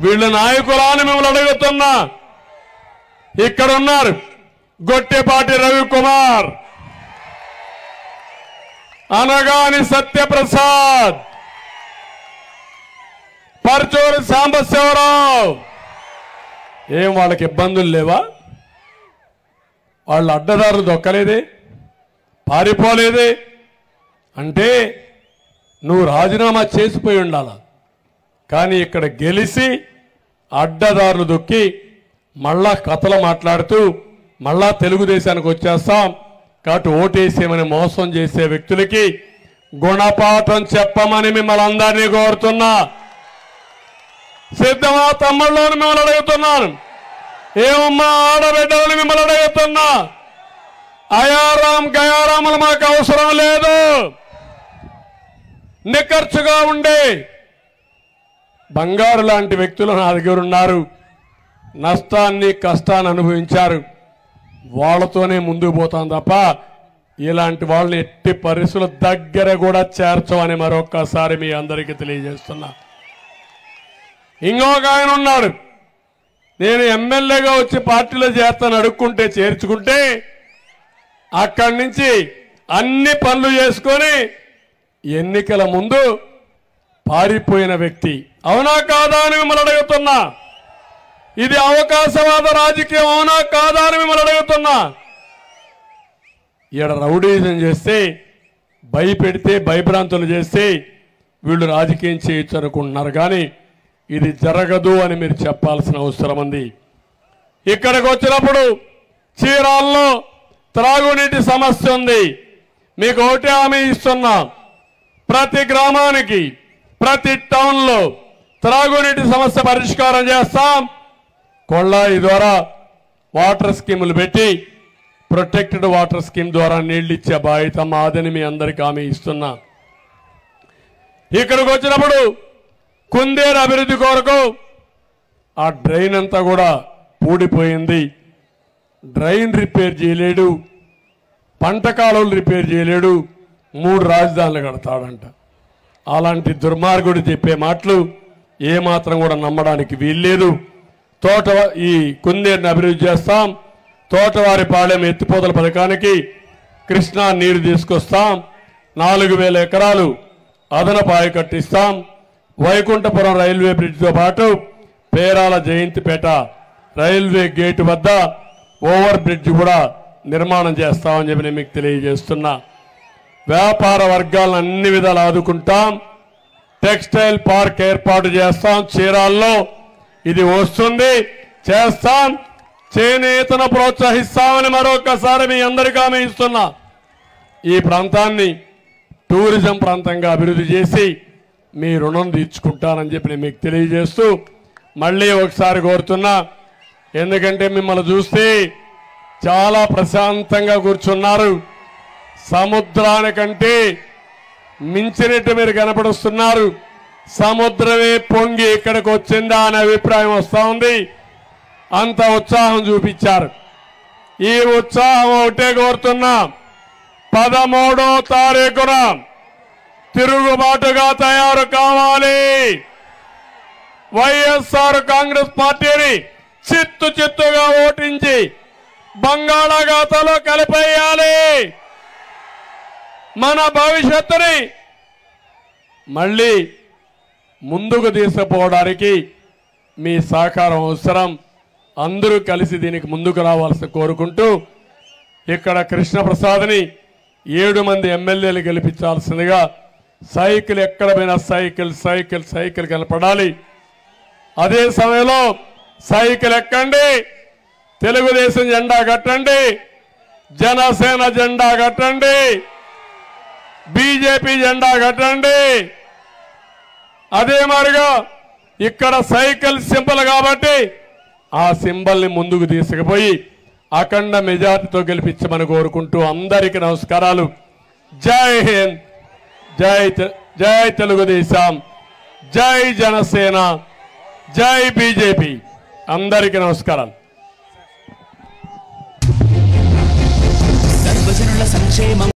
వీళ్ళు నాయకులాని మిమ్మల్ని అడుగుతున్నా ఇక్కడ ఉన్నారు గొట్టెపాటి రవికుమార్ అనగాని సత్యప్రసాద్ పరచూరి సాంబశివరావు ఏం వాళ్ళకి ఇబ్బందులు లేవా వాళ్ళు అడ్డదారులు దొక్కలేదే పారిపోలేదే అంటే నువ్వు రాజీనామా చేసిపోయి ఉండాల కానీ ఇక్కడ గెలిచి అడ్డదారులు దొక్కి మళ్ళా కథలు మాట్లాడుతూ మళ్ళా తెలుగుదేశానికి వచ్చేస్తాం కాబట్టి ఓటేసేమని మోసం చేసే వ్యక్తులకి గుణపాఠం చెప్పమని మిమ్మల్ని అందరినీ కోరుతున్నా సిద్ధమా తమ్ముళ్ళని మిమ్మల్ని అడుగుతున్నాను ఏమమ్మా ఆడబిడ్డలని మిమ్మల్ని అడుగుతున్నా అయారాం గయారాములు మాకు అవసరం లేదు నిఖర్చుగా ఉండే బంగారు లాంటి వ్యక్తులు నా దగ్గర ఉన్నారు నష్టాన్ని కష్టాన్ని అనుభవించారు వాళ్ళతోనే ముందుకు పోతాం తప్ప ఇలాంటి వాళ్ళని ఎట్టి పరిస్థితుల దగ్గర కూడా చేర్చమని మరొక్కసారి మీ అందరికీ తెలియజేస్తున్నా ఇంకొక ఆయన ఉన్నాడు నేను ఎమ్మెల్యేగా వచ్చి పార్టీలో చేస్తాను అడుక్కుంటే చేర్చుకుంటే అక్కడి నుంచి అన్ని పనులు చేసుకొని ఎన్నికల ముందు పారిపోయిన వ్యక్తి అవునా కాదా అని మిమ్మల్ని అడుగుతున్నా ఇది అవకాశవాద రాజకీయం అవునా కాదా అని మిమ్మల్ని అడుగుతున్నా ఈడ రౌడీజం చేస్తే భయపెడితే భయభ్రాంతులు చేస్తే వీళ్ళు రాజకీయం చేయొచ్చు అనుకుంటున్నారు కానీ ఇది జరగదు అని మీరు చెప్పాల్సిన అవసరం ఉంది ఇక్కడికి వచ్చినప్పుడు చీరాల్లో త్రాగునీటి సమస్య ఉంది మీకు ఒకటే హామీ ఇస్తున్నా ప్రతి గ్రామానికి ప్రతి టౌన్లో త్రాగునీటి సమస్య పరిష్కారం చేస్తాం కొళ్ళాయి ద్వారా వాటర్ స్కీములు పెట్టి ప్రొటెక్టెడ్ వాటర్ స్కీమ్ ద్వారా నీళ్లు ఇచ్చే బాధ్యత మాదని మీ అందరికీ హామీ ఇస్తున్నా ఇక్కడికి వచ్చినప్పుడు కుందేరు అభివృద్ధి కొరకు ఆ డ్రైన్ అంతా కూడా పూడిపోయింది డ్రైన్ రిపేర్ చేయలేడు పంట కాలువలు రిపేర్ చేయలేడు మూడు రాజధానులు కడతాడంట అలాంటి దుర్మార్గుడు చెప్పే మాటలు ఏమాత్రం కూడా నమ్మడానికి వీల్లేదు తోట ఈ కుందేరుని అభివృద్ధి చేస్తాం తోటవారి పాలెం ఎత్తిపోతల పథకానికి కృష్ణా నీరు తీసుకొస్తాం నాలుగు వేల ఎకరాలు అదనపు ఆయ కట్టిస్తాం వైకుంఠపురం రైల్వే బ్రిడ్జ్తో పాటు పేరాల జయంతిపేట రైల్వే గేట్ వద్ద ఓవర్ బ్రిడ్జ్ కూడా నిర్మాణం చేస్తామని చెప్పి నేను మీకు తెలియజేస్తున్నా వ్యాపార వర్గాలను అన్ని విధాలు ఆదుకుంటాం టెక్స్టైల్ పార్క్ ఏర్పాటు చేస్తాం చీరాల్లో ఇది వస్తుంది చేస్తాం చేనేతను ప్రోత్సహిస్తామని మరొకసారి మీ అందరికీ హామీ ఇస్తున్నా ఈ ప్రాంతాన్ని టూరిజం ప్రాంతంగా అభివృద్ధి చేసి మీ రుణం తీర్చుకుంటానని చెప్పి నేను మీకు తెలియజేస్తూ మళ్ళీ ఒకసారి కోరుతున్నా ఎందుకంటే మిమ్మల్ని చూస్తే చాలా ప్రశాంతంగా కూర్చున్నారు సముద్రానికంటే మించినట్టు మీరు కనపడుస్తున్నారు సముద్రమే పొంగి ఇక్కడికి వచ్చిందా అనే అభిప్రాయం వస్తా ఉంది అంత ఉత్సాహం చూపించారు ఈ ఉత్సాహం ఒకటే కోరుతున్నా పదమూడో తారీఖున తిరుగుబాటుగా తయారు కావాలి వైఎస్ఆర్ కాంగ్రెస్ పార్టీని చిత్తు చిత్తుగా ఓటించి బంగాళాఖాతంలో కలిపేయాలి మన భవిష్యత్తుని మళ్ళీ ముందుకు తీసుకుపోవడానికి మీ సహకారం అవసరం అందరూ కలిసి దీనికి ముందుకు రావాల్సి కోరుకుంటూ ఇక్కడ కృష్ణప్రసాద్ని ఏడు మంది ఎమ్మెల్యేలు గెలిపించాల్సిందిగా సైకిల్ ఎక్కడ పోయినా సైకిల్ సైకిల్ సైకిల్ కనపడాలి అదే సమయంలో సైకిల్ ఎక్కండి తెలుగుదేశం జెండా కట్టండి జనసేన జెండా కట్టండి బీజేపీ జెండా కట్టండి అదే మాదిరిగా ఇక్కడ సైకిల్ సింబల్ కాబట్టి ఆ సింబల్ ని ముందుకు తీసుకుపోయి అఖండ మెజార్టీతో గెలిపించమని కోరుకుంటూ అందరికీ నమస్కారాలు జై హింద్ జై తె- జై తెలుగుదేశం జై జనసేన జై బీజేపీ అందరికీ నమస్కారాలు సర్వజనుల సంక్షేమం